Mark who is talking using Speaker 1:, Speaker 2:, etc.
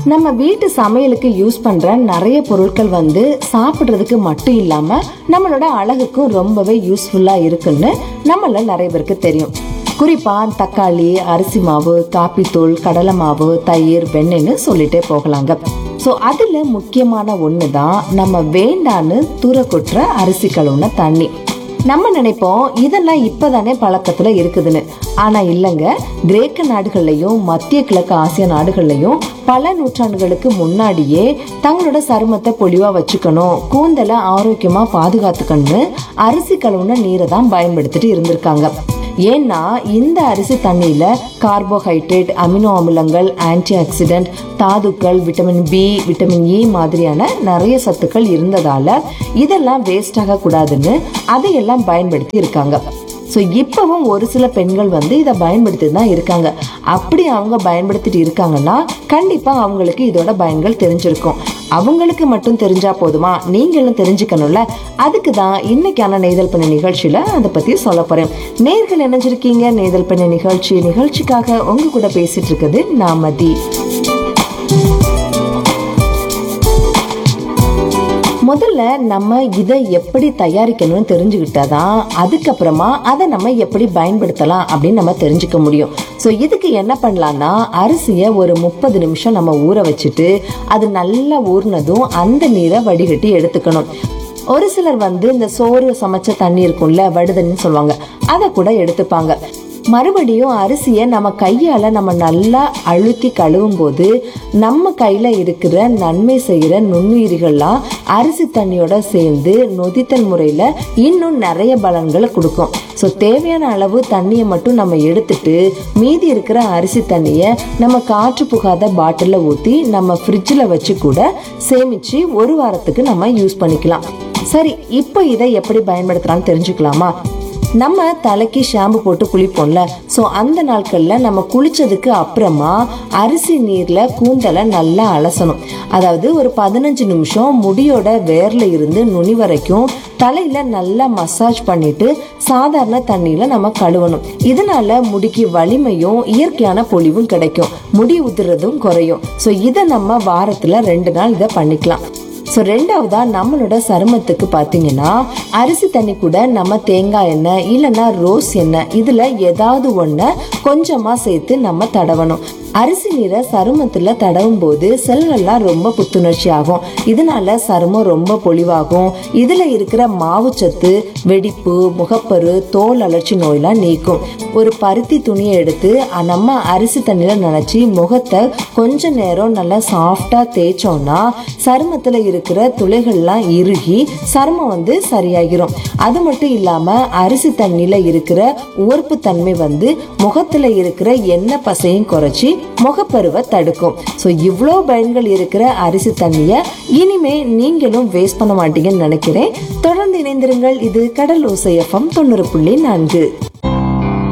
Speaker 1: நம்ம வீட்டு சமையலுக்கு யூஸ் பண்ற நிறைய பொருட்கள் வந்து சாப்பிடுறதுக்கு மட்டும் இல்லாம நம்மளோட அழகுக்கும் ரொம்பவே யூஸ்ஃபுல்லா இருக்குன்னு நம்மள நிறைய பேருக்கு தெரியும் குறிப்பா தக்காளி அரிசி மாவு காப்பித்தூள் கடலை மாவு தயிர் வெண்ணெய்னு சொல்லிட்டே போகலாங்க ஸோ அதுல முக்கியமான ஒன்று தான் நம்ம வேண்டான்னு தூர கொட்டுற அரிசி கழுவுன தண்ணி நம்ம நினைப்போம் இதெல்லாம் இப்பதானே பழக்கத்துல இருக்குதுன்னு ஆனா இல்லைங்க கிரேக்க நாடுகள்லயும் மத்திய கிழக்கு ஆசிய நாடுகள்லயும் பல நூற்றாண்டுகளுக்கு முன்னாடியே தங்களோட சருமத்தை பொலிவா வச்சுக்கணும் கூந்தலை ஆரோக்கியமா பாதுகாத்துக்கணும்னு அரிசி கழுவுன நீரை தான் பயன்படுத்திட்டு இருந்திருக்காங்க ஏன்னா இந்த அரிசி தண்ணியில கார்போஹைட்ரேட் அமினோ அமிலங்கள் ஆன்டி ஆக்சிடென்ட் தாதுக்கள் விட்டமின் பி விட்டமின் இ மாதிரியான நிறைய சத்துக்கள் இருந்ததால இதெல்லாம் வேஸ்ட் ஆக கூடாதுன்னு அதையெல்லாம் பயன்படுத்தி இருக்காங்க ஸோ இப்பவும் ஒரு சில பெண்கள் வந்து இதை பயன்படுத்தி தான் இருக்காங்க அப்படி அவங்க பயன்படுத்திட்டு இருக்காங்கன்னா கண்டிப்பாக அவங்களுக்கு இதோட பயன்கள் தெரிஞ்சிருக்கும் அவங்களுக்கு மட்டும் தெரிஞ்சா போதுமா நீங்களும் தெரிஞ்சுக்கணும்ல அதுக்கு தான் இன்னைக்கான நெய்தல் பண்ண நிகழ்ச்சியில அதை பத்தி சொல்ல போறேன் நேர்கள் இணைஞ்சிருக்கீங்க நெய்தல் பண்ண நிகழ்ச்சி நிகழ்ச்சிக்காக உங்க கூட பேசிட்டு இருக்குது நாமதி முதல்ல நம்ம இதை எப்படி தயாரிக்கணும்னு தெரிஞ்சுக்கிட்டாதான் அதுக்கப்புறமா அதை நம்ம எப்படி பயன்படுத்தலாம் அப்படின்னு நம்ம தெரிஞ்சுக்க முடியும் ஸோ இதுக்கு என்ன பண்ணலாம்னா அரிசியை ஒரு முப்பது நிமிஷம் நம்ம ஊற வச்சுட்டு அது நல்லா ஊறினதும் அந்த நீரை வடிகட்டி எடுத்துக்கணும் ஒரு சிலர் வந்து இந்த சோறு சமைச்ச தண்ணி இருக்கும்ல வடுதண்ணின்னு சொல்லுவாங்க அதை கூட எடுத்துப்பாங்க மறுபடியும் அரிசியை நம்ம கையால நம்ம நல்லா அழுத்தி கழுவும் போது நம்ம கையில இருக்கிற நன்மை செய்யற நுண்ணுயிரிகள்லாம் அரிசி தண்ணியோட சேர்ந்து நொதித்தல் முறையில இன்னும் நிறைய பலன்களை கொடுக்கும் ஸோ தேவையான அளவு தண்ணியை மட்டும் நம்ம எடுத்துட்டு மீதி இருக்கிற அரிசி தண்ணியை நம்ம காற்று புகாத பாட்டிலில் ஊற்றி நம்ம ஃப்ரிட்ஜில் வச்சு கூட சேமிச்சு ஒரு வாரத்துக்கு நம்ம யூஸ் பண்ணிக்கலாம் சரி இப்போ இதை எப்படி பயன்படுத்தலாம்னு தெரிஞ்சுக்கலாமா நம்ம தலைக்கு ஷாம்பு போட்டு குளிப்போம்ல ஸோ அந்த நாட்களில் நம்ம குளிச்சதுக்கு அப்புறமா அரிசி நீரில் கூந்தலை நல்லா அலசணும் அதாவது ஒரு பதினஞ்சு நிமிஷம் முடியோட வேர்ல இருந்து நுனி வரைக்கும் தலையில நல்லா மசாஜ் பண்ணிட்டு சாதாரண தண்ணியில நம்ம கழுவணும் இதனால முடிக்கு வலிமையும் இயற்கையான பொலிவும் கிடைக்கும் முடி உதிரதும் குறையும் ஸோ இதை நம்ம வாரத்துல ரெண்டு நாள் இதை பண்ணிக்கலாம் ஸோ ரெண்டாவதா நம்மளோட சருமத்துக்கு பார்த்தீங்கன்னா அரிசி தண்ணி கூட நம்ம தேங்காய் எண்ணெய் இல்லைன்னா ரோஸ் எண்ணெய் இதில் ஏதாவது ஒன்றை கொஞ்சமாக சேர்த்து நம்ம தடவணும் அரிசி நீரை சருமத்தில் தடவும் போது செல்கள்லாம் ரொம்ப புத்துணர்ச்சி ஆகும் இதனால சருமம் ரொம்ப பொலிவாகும் இதில் இருக்கிற மாவுச்சத்து வெடிப்பு முகப்பரு தோல் அலர்ச்சி நோயெல்லாம் நீக்கும் ஒரு பருத்தி துணியை எடுத்து அஹ், நம்ம அரிசி தண்ணியில் நனைச்சி முகத்தை கொஞ்ச நேரம் நல்லா சாஃப்டாக தேய்ச்சோம்னா சருமத்தில் இருக்கிற துளைகள்லாம் இறுகி சருமம் வந்து சரியாகிரும் அது மட்டும் இல்லாமல் அரிசி தண்ணியில் இருக்கிற உவர்ப்பு தன்மை வந்து முகத்தில் இருக்கிற எண்ணெய் பசையும் குறைச்சி முகப்பருவை தடுக்கும் ஸோ இவ்வளோ பயன்கள் இருக்கிற அரிசி தண்ணியை இனிமே நீங்களும் வேஸ்ட் பண்ண மாட்டீங்கன்னு நினைக்கிறேன் தொடர்ந்து இணைந்திருங்கள் இது கடல் ஓசை எஃப்எம் தொண்ணூறு புள்ளி நான்கு